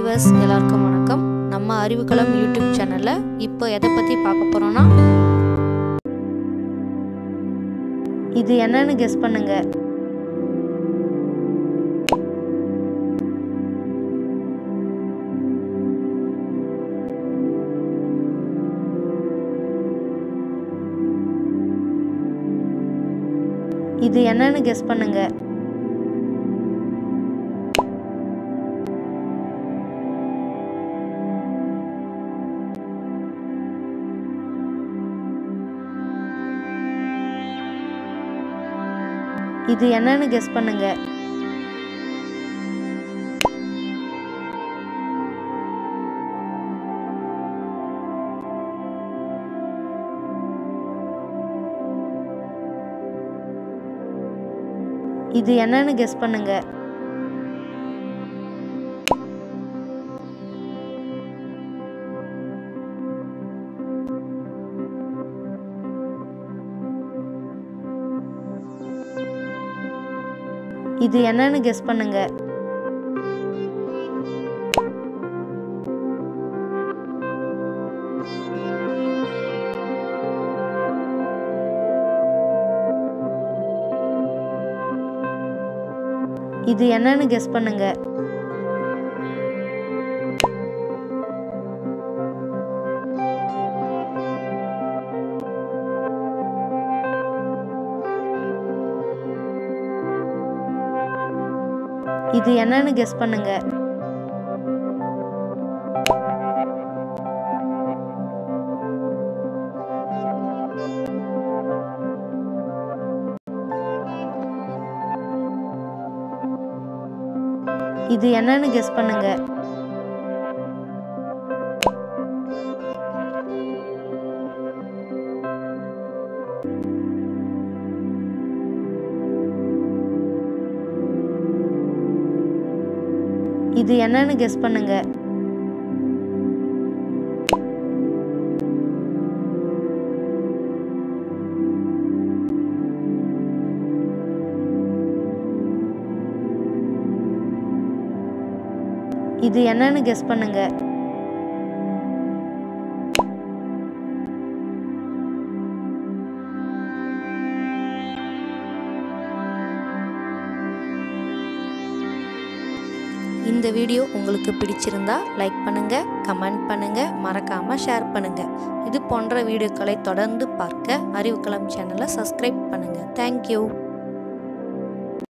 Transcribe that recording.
viewers எல்லாருக்கும் வணக்கம் நம்ம அறிவுக்களம் யூடியூப் சேனலில் இப்போ எதை பற்றி பார்க்க போகிறோன்னா இது என்னன்னு கெஸ் பண்ணுங்க இது என்னன்னு கெஸ் பண்ணுங்க இது என்னன்னு கெஸ் பண்ணுங்க இது என்னன்னு கெஸ் பண்ணுங்க இது என்னன்னு கெஸ் பண்ணுங்க இது என்னன்னு கெஸ் பண்ணுங்க இது என்னன்னு கெஸ் பண்ணுங்க இது என்னன்னு கெஸ் பண்ணுங்க இது என்னன்னு கெஸ் பண்ணுங்க இது என்னன்னு கெஸ் பண்ணுங்க இந்த வீடியோ உங்களுக்கு பிடிச்சிருந்தா லைக் பண்ணுங்க கமெண்ட் பண்ணுங்க மறக்காம ஷேர் பண்ணுங்க இது போன்ற வீடியோக்களை தொடர்ந்து பார்க்க அறிவுக்களம் சேனலை சப்ஸ்கிரைப் பண்ணுங்க தேங்க்யூ